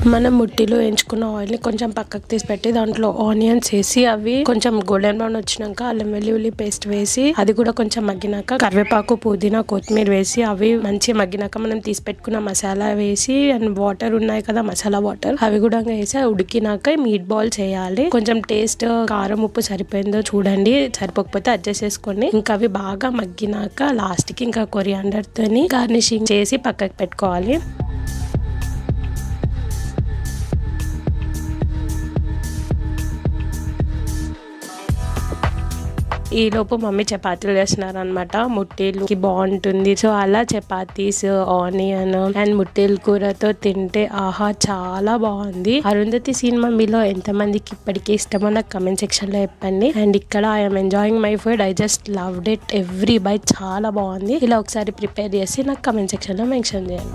మనం ముట్టిలో వేయించుకున్న ఆయిల్ ని కొంచెం పక్కకు తీసి పెట్టి దాంట్లో ఆనియన్స్ వేసి అవి కొంచెం గోల్డెన్ బ్రౌన్ వచ్చినాక అల్లం వెల్లుల్లి పేస్ట్ వేసి అది కూడా కొంచెం మగ్గినాక కరివేపాకు పుదీనా కొత్తిమీర వేసి అవి మంచిగా మగ్గినాక మనం తీసి పెట్టుకున్న మసాలా వేసి అండ్ వాటర్ ఉన్నాయి కదా మసాలా వాటర్ అవి కూడా వేసి అవి ఉడికినాక మీట్ బాల్ చేయాలి కొంచెం టేస్ట్ కారం ఉప్పు సరిపోయిందో చూడండి సరిపోకపోతే అడ్జస్ట్ చేసుకోండి ఇంకా అవి బాగా మగ్గినాక లాస్ట్ కి ఇంకా కొరియాండర్ తోని గార్నిషింగ్ చేసి పక్కకు పెట్టుకోవాలి ఈ లోపు మమ్మీ చపాతీలు చేస్తున్నారు అనమాట ముట్టీలకి బాగుంటుంది సో అలా చపాతీస్ ఆనియన్ అండ్ ముట్టీల కూరతో తింటే ఆహా చాలా బాగుంది అరుంధతి సినిమా మీలో ఎంతమందికి ఇప్పటికీ ఇష్టమో నాకు కమెంట్ సెక్షన్ లో చెప్పండి అండ్ ఇక్కడ I'm enjoying my food I just loved it every bite చాలా బాగుంది ఇలా ఒకసారి ప్రిపేర్ చేసి నాకు కమెంట్ సెక్షన్ లో మెన్షన్ చేయండి